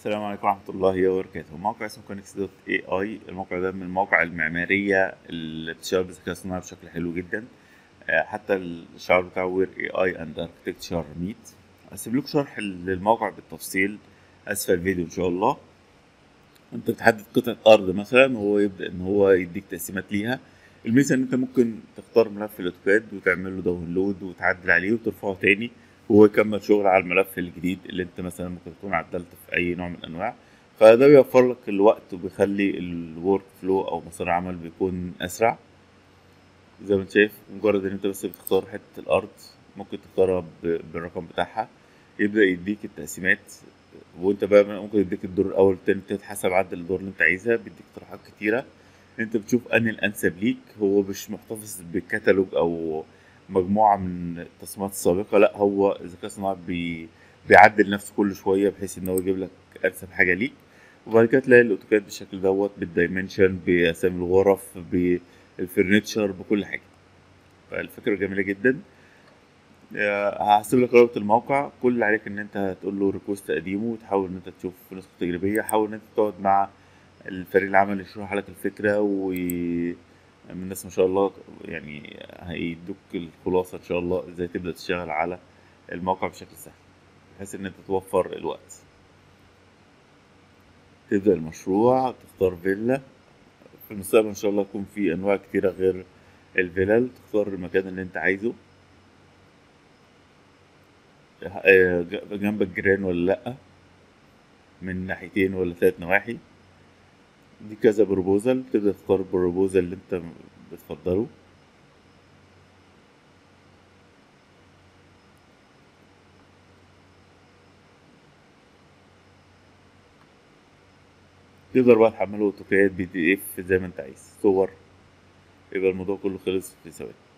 السلام عليكم ورحمة الله وبركاته موقع اسمه كونكس دوت اي اي الموقع ده من المواقع المعمارية اللي بتشتغل بالذكاء الصناعي بشكل حلو جدا آه، حتى الشعار بتاعه وير اي اي اند اركتكتشر ميت هسيب لكم شرح للموقع بالتفصيل اسفل الفيديو ان شاء الله انت بتحدد قطعة ارض مثلا وهو يبدأ ان هو يديك تقسيمات ليها الميزة ان انت ممكن تختار ملف الاوتوكاد وتعمل له داونلود وتعدل عليه وترفعه تاني وهو يكمل شغل على الملف الجديد اللي انت مثلا ممكن تكون عدلت في اي نوع من الانواع فده بيوفر لك الوقت وبيخلي الورك فلو او مسار العمل بيكون اسرع زي ما انت شايف مجرد ان انت بس بتختار حتة الارض ممكن تختارها ب- بالرقم بتاعها يبدأ يديك التقسيمات وانت بقى ممكن يديك الدور الاول التاني التالت حسب عدد الدور اللي انت عايزها بيديك اقتراحات كتيرة انت بتشوف انهي الانسب ليك هو مش محتفظ بكتالوج او مجموعة من التصميمات السابقة لا هو الذكاء الصناعي بي... بيعدل نفسه كل شوية بحيث ان هو يجيب لك انسب حاجة ليك وبعد كده تلاقي الاوتوكاد بالشكل دوت بالدايمنشن باسامي الغرف بالفرنتشر بكل حاجة فالفكرة جميلة جدا آه، هسيب لك رابط الموقع كل اللي عليك ان انت هتقول له ريكوست تقديمه وتحاول ان انت تشوف نسخة تجريبية حاول ان انت تقعد مع الفريق العمل يشرح لك الفكرة و من الناس ما شاء الله يعني هيدوك الخلاصة ان شاء الله ازاي تبدأ تشتغل على الموقع بشكل سهل بحيث ان انت توفر الوقت تبدأ المشروع تختار فيلا في المستقبل ان شاء الله يكون في انواع كتيرة غير الفيلل تختار المكان اللي انت عايزه آه، جنبك جيران ولا لأ من ناحيتين ولا ثلاث نواحي دي كذا بروبوزل تبدأ تختار البروبوزل اللي انت بتفضله تقدر بقى تحمله اوتوكاد بي دي اف زي ما انت عايز صور يبقى الموضوع كله خلص في ثواني